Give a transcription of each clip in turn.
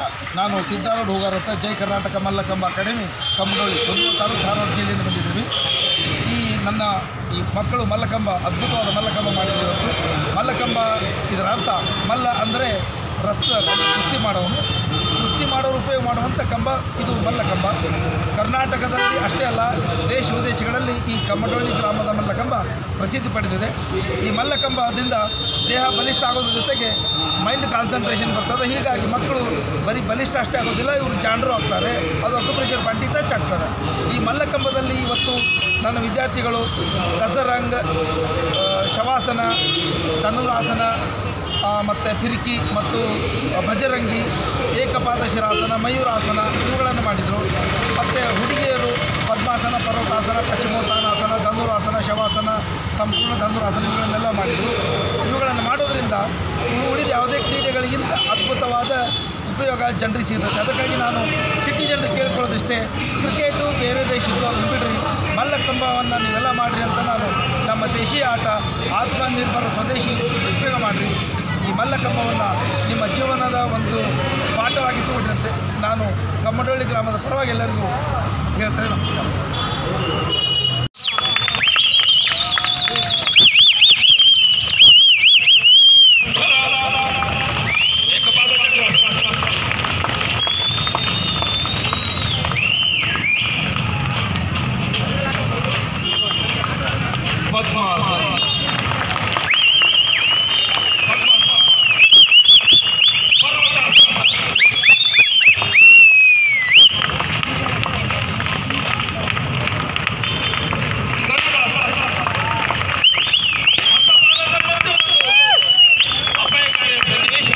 ನಾನು ಸಿದ್ದಾರೂಢ ಹೋಗಾರ ಅಂತ ಜೈ ಕರ್ನಾಟಕ ಮಲ್ಲಕಂಬ ಅಕಾಡೆಮಿ ಕಮ್ಮಡೋಳಿ ಒಂದು ತಾಲೂಕು ಧಾರವಾಡ ಜಿಲ್ಲೆಯಿಂದ ಬಂದಿದ್ದೀವಿ ಈ ನನ್ನ ಈ ಮಕ್ಕಳು ಮಲ್ಲಕಂಬ ಅದ್ಭುತವಾದ ಮಲ್ಲಕಂಬ ಮಾಡಿದ್ರು ಮಲ್ಲಕಂಬ ಇದರ ಅರ್ಥ ಮಲ್ಲ ಅಂದರೆ ರಸ್ತ ಕುಸ್ತಿ ಮಾಡೋನು ಕುಸ್ತಿ ಮಾಡೋರು ಉಪಯೋಗ ಮಾಡುವಂಥ ಕಂಬ ಇದು ಮಲ್ಲಕಂಬ ಕರ್ನಾಟಕದಲ್ಲಿ ಅಷ್ಟೇ ಅಲ್ಲ ದೇಶ ವಿದೇಶಗಳಲ್ಲಿ ಈ ಕಮ್ಮಡೊಳ್ಳಿ ಗ್ರಾಮದ ಮಲ್ಲಕಂಬ ಪ್ರಸಿದ್ಧಿ ಪಡೆದಿದೆ ಈ ಮಲ್ಲಕಂಬದಿಂದ ದೇಹ ಬಲಿಷ್ಠ ಆಗೋದ್ರ ಜೊತೆಗೆ ಮೈಂಡ್ ಕಾನ್ಸಂಟ್ರೇಷನ್ ಬರ್ತದೆ ಹೀಗಾಗಿ ಮಕ್ಕಳು ಬರೀ ಬಲಿಷ್ಠ ಅಷ್ಟೇ ಆಗೋದಿಲ್ಲ ಇವರು ಜಾಣರು ಆಗ್ತಾರೆ ಅದು ಅಕ್ಯುಪ್ರೆಷರ್ ಪಾರ್ಟಿ ಟಚ್ ಆಗ್ತದೆ ಈ ಮಲ್ಲಕಂಬದಲ್ಲಿ ಇವತ್ತು ನನ್ನ ವಿದ್ಯಾರ್ಥಿಗಳು ಕಸರಂಗ್ ಆ, ಶವಾಸನ ಧನುರಾಸನ ಮತ್ತು ಫಿರಿಕಿ ಮತ್ತು ಭಜರಂಗಿ ಏಕಪಾದ ಶಿರಾಸನ ಮಯೂರಾಸನ ಇವುಗಳನ್ನು ಮಾಡಿದರು ಮತ್ತು ಹುಡುಗಿಯರು ಪದ್ಮಾಸನ ಪರ್ವತಾಸನ ಪಶ್ಚಿಮೋತ್ತಾನಾಸನ ಧನುರಾಸನ ಶವಾಸನ ಸಂಪೂರ್ಣ ಧನುರಾಸನ ಇವುಗಳನ್ನೆಲ್ಲ ಮಾಡಿದರು ಇವುಗಳನ್ನು ಮಾಡೋದ್ರಿಂದ ಇವು ಉಳಿದ ಯಾವುದೇ ಕ್ರೀಡೆಗಳಿಗಿಂತ ಅದ್ಭುತವಾದ ಉಪಯೋಗ ಜನರಿಗೆ ಸಿಗುತ್ತೆ ಅದಕ್ಕಾಗಿ ನಾನು ಸಿಟಿ ಜನರಿಗೆ ಕೇಳ್ಕೊಳ್ಳೋದಿಷ್ಟೇ ಕ್ರಿಕೆಟು ಬೇರೆ ದೇಶದ್ದು ಅದನ್ನು ಬಿಡ್ರಿ ಮಲ್ಲಕಂಬವನ್ನು ನೀವೆಲ್ಲ ಮಾಡಿರಿ ಅಂತ ನಾನು ನಮ್ಮ ದೇಶೀಯ ಆಟ ಆತ್ಮನಿರ್ಭರ ಸ್ವದೇಶಿ ಉಪಯೋಗ ಮಾಡಿರಿ ಈ ಮಲ್ಲಕಂಬವನ್ನು ನಿಮ್ಮ ಜೀವನದ ಒಂದು ಪಾಠವಾಗಿ ತಗೊಂಡಂತೆ ನಾನು ಕಮ್ಮಡಳ್ಳಿ ಗ್ರಾಮದ ಪರವಾಗಿ ಎಲ್ಲರಿಗೂ ಹೇಳ್ತೇನೆ ನಮಸ್ಕಾರ ಪದ್ಮಾಸನ ಅಪಾಯಕಾರಿ ಸನ್ನಿವೇಶ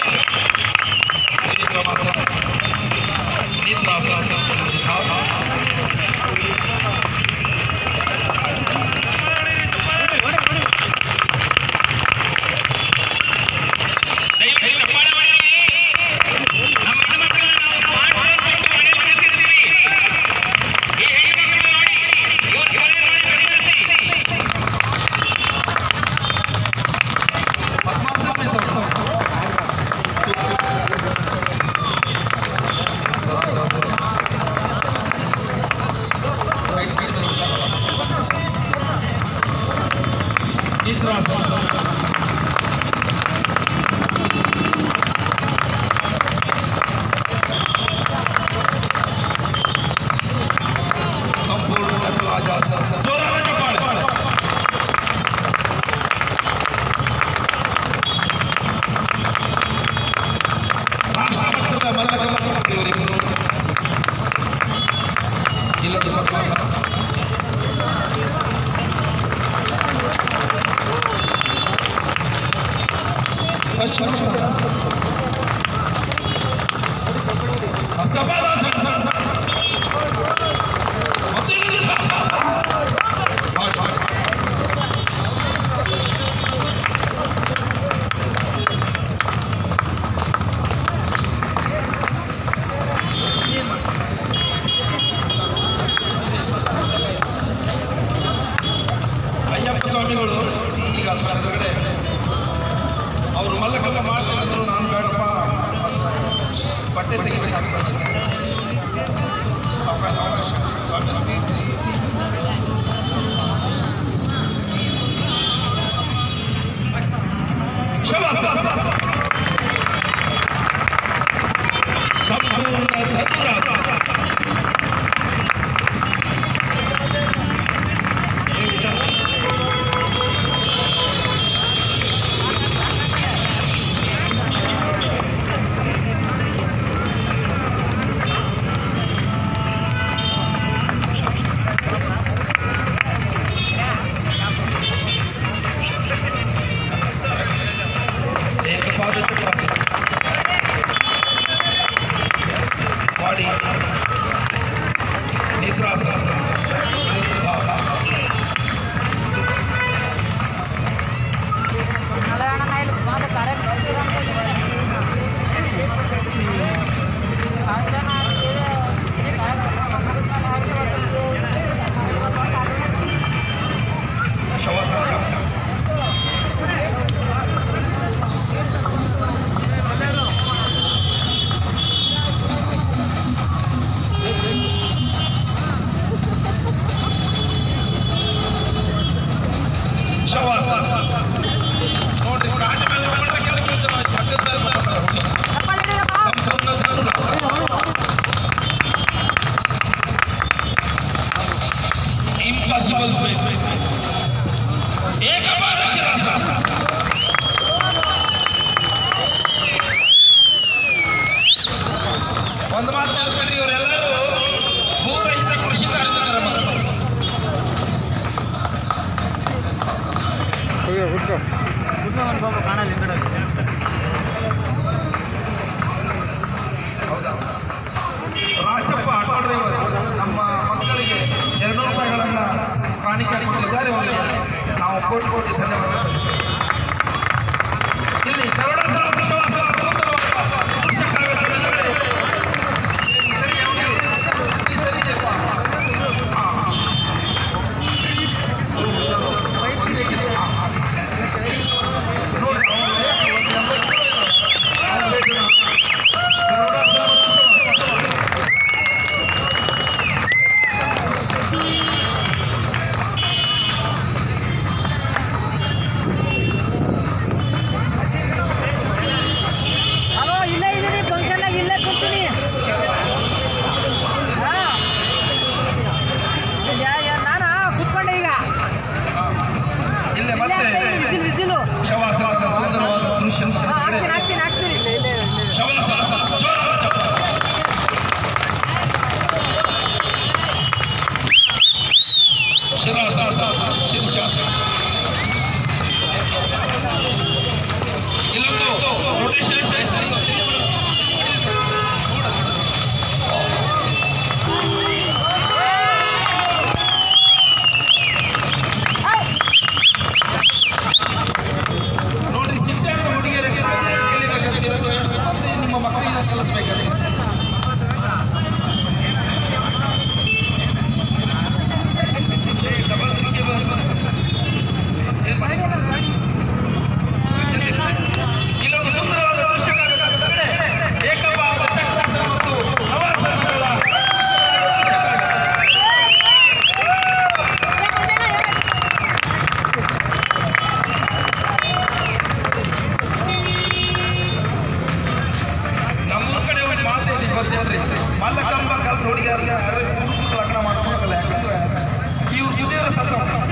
ಸಂಪೂರ್ಣ ಜೋರಾದ ಚಪ್ಪಾಳೆ ರಾಷ್ಟ್ರಮಟ್ಟದ ಮಲ್ಲಕಂಬ ಇವರಿಬ್ಬರು ಇಲ್ಲದ ಪದ್ಮಾಸನ ಪಶ್ಚಿಮ ಹಸ್ತಪಾದಾಸನ ಮತ್ತು ಇನ್ನೊಂದು ಸಹ. ಮಾಡಿ, ಮಾಡಿ. ಅಯ್ಯಪ್ಪ ಸ್ವಾಮಿಗಳು ಈಗ ಹೊರಗಡೆ ಅವರು ಮಲ್ಲಕಲ್ಲ ಮಾಡ್ತಿದ್ರು ನಾನು ಬೇಡಪ್ಪ ಬಟ್ಟೆ ತೆಗಿಬೇಕಾಗ್ತದೆ ಅವಕಾಶ ಅವಕಾಶ ಸ್ವಾಮಿ ಶವಾಸ ಸಂಪೂರ್ಣ ಧನುರಾಸ ಏ ವಿಚಾರ ಒಂದು ಮಾತು ನೆನಪಿಡ್ರಿ ಇವರೆಲ್ಲರೂ ಭೂರಹಿತ ಕೃಷಿ ಕಾರ್ಮಿಕರ ಮಕ್ಕಳು ಹೌದಾ ರಾಜಪ್ಪ ಆಟೋ ಡ್ರೈವರ್ ನಮ್ಮ ಮಕ್ಕಳಿಗೆ ಎರಡು ರೂಪಾಯಿಗಳನ್ನು ಕಾಣಿಕೆ ಕೊಟ್ಟಿದ್ದಾರೆ ಅವರಿಗೆ ನಾವು ಕೋಟಿ ಕೋಟಿ ಧನ್ಯವಾದ ಸಲ್ಲಿಸ್ತೇವೆ ಇಲ್ಲಿ ಕನ್ನಡ ವಿಶ್ವಾಸದ ಸುಂದರವಾದ ದೃಶ್ಯ ಕಾವ್ಯದ ಮೇಲ್ಗಡೆ ಈ ಸರಿ ಯಾವುದು? ಈ ಸರಿ ಇದೆಯಪ್ಪ. ಹಾ. ಸ್ವಲ್ಪ ಹುಷಾರು. ಒಂದೇ ಗಿಡ. ಹಾ, ಹಾ. ನೋಡಿ, ಅವ್ನು ಬೇಕು, ಒಂದು ಎಂಬತ್ತು ಕಿಲೋ ಇದೆ. ಅವ್ನು ಬೇಕು ನಾವು. ಕನ್ನಡ ವಿಶ್ವಾಸ. ಹಲೋ ಇಲ್ಲೇ ಇದೀನಿ ಫಂಕ್ಷನ್ನಾಗ ಇಲ್ಲೇ ಕೂತೀನಿ ಹಾ. ಯಾ- ಯಾ- ನಾನು ಕೂತ್ಕೊಂಡೆ ಈಗ ಇಲ್ಲೇ ಇಲ್ಲೇ ಮತ್ತೆ ಆಗ್ತಾ ಇದೆ ಬಿಸಿಲು ಬಿಸಿಲು ಶವಾಸನದ ಸುಂದರವಾದ ದೃಶ್ಯ ಹಾ, ಹಾಕ್ತೀನಿ ಹಾಕ್ತೀನಿ ಹಾಕ್ತೀನಿ ಇಲ್ಲೇ ಇಲ್ಲೇ ಇಲ್ಲೇ. ಶವಾಸನ ಜೋರಾದ ಚಪ್ಪಾಳೆ. ಶಿರಾಸನ ಶೀರ್ಷಾಸನ ಇಲ್ಲೊಂದು ರೊಟೇಷನ್ ನೋಡ್ರಿ ಸಿಟ್ಟಾಗ ಹುಡುಗಿಯರಿಗೆ ಕಲಿಬೇಕಂತಿರೋದು ಎಷ್ಟು ಮಂದಿ ನಿಮ್ಮ ಮಕ್ಕಳಿಗೆ ಕಲಿಸ್ಬೇಕಾದ್ರೆ ಇಲ್ಲೊಂದು ಸುಂದರವಾದ ದೃಶ್ಯ ಕಾಣುತ್ತದೆ. ಏಕಪಾದ ಚಕ್ರಾಸನ ಮತ್ತು ನವಾಸನಗಳ ದೃಶ್ಯ ಕಾಣುತ್ತದೆ. ನಮ್ಮೂರ ಕಡೆ ಒಂದು ಮಾತು ಇದೆ ಗೊತ್ತೇನ್ರಿ ಮಲ್ಲಕಂಬ ಕಲ್ತು ಹುಡುಗಿಯರಿಗೆ ಹುಡುಗರು ಲಗ್ನ ಮಾಡ್ಕೊಳಕಲ್ಲ ಯಾಕಂದ್ರೆ ಇವ್ರು ಹಿರಿಯರ ಸತ್ತ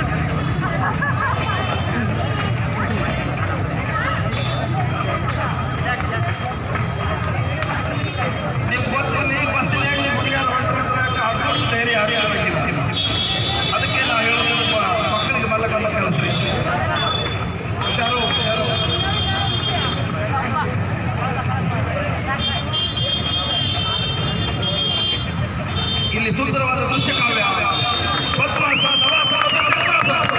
ನಿಮ್ಗೆ ಗೊತ್ತಿಲ್ಲ ಈಗ ಬಸ್ಸಿನಾಗ ನೀವು ಹುಡುಗಿಯರು ಹೊಂಟ್ರಂದ್ರೆ ಕಾಡ್ಸೋಷ್ಟು ಧೈರ್ಯ ಯಾರು ಇರೋಂಗಿಲ್ಲ ಅದಕ್ಕೆ ನಾವು ಹೇಳೋದು ನಿಮ್ಮ ಮಕ್ಕಳಿಗೆ ಮಲ್ಲಕಂಬ ಕಲಿಸ್ರಿ ಹುಷಾರು ಹುಷಾರು ಇಲ್ಲಿ ಸುಂದರವಾದ ದೃಶ್ಯ ಕಾವ್ಯ ಪದ್ಮಾಸನ, ನವಾಸನ, ಚಕ್ರಾಸನ.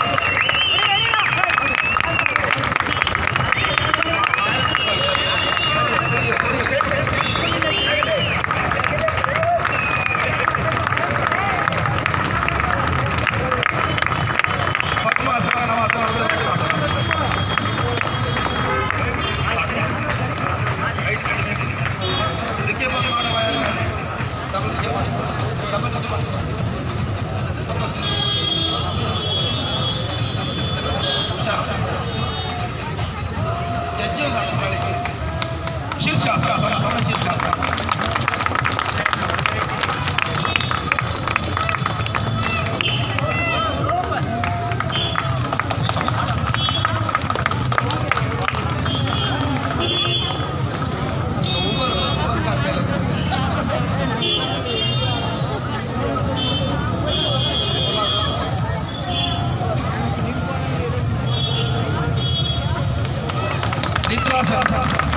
ಪದ್ಮಾಸನ, ನವಾಸನ, ಚಕ್ರಾಸನ. ಇದಕ್ಕೆ ಬಂದು ಮಾಡುವ ಡಬಲ್ ಇದಕ್ಕೆ ಮಾಡಿ. ಡಬಲ್ ಇದು ಮಾಡಿ. ಹುಷಾರು. ಹೆಜ್ಜೆ ಒಂದು ಹಾಕಿ ಮಾಡಿ. ಶೀರ್ಷಾಸನ ಬಹಳ ಶೀರ್ಷಾಸನ ನಿದ್ರಾಸನ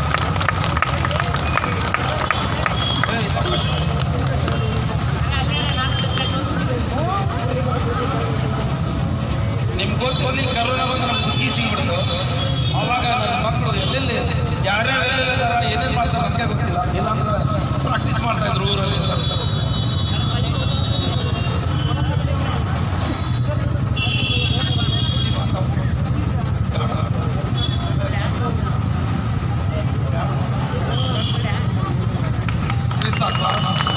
ನಿಮ್ಗೆ ಗೊತ್ತು ಅಲ್ಲಿ ಕರೋನಾ ಬಂದು ನಮ್ಮ ಟೀಚಿಂಗ್ ಬಿಡೋದು ಅವಾಗ ನನ್ನ ಮಕ್ಕಳು ಎಲ್ಲೆಲ್ಲಿ ಯಾರ್ಯಾರು ಎಲ್ಲೆಲ್ಲಿದಾರ ಏನೇನು ಮಾಡ್ತಾರೆ ನನಗೆ ಗೊತ್ತಿಲ್ಲ ಇಲ್ಲಾಂದ್ರೆ ಪ್ರಾಕ್ಟೀಸ್ ಮಾಡ್ತಾ ಇದ್ರು ಊರಲ್ಲಿ ಕ್ರಿಸ್ತ ಕ್ಲಾಸ್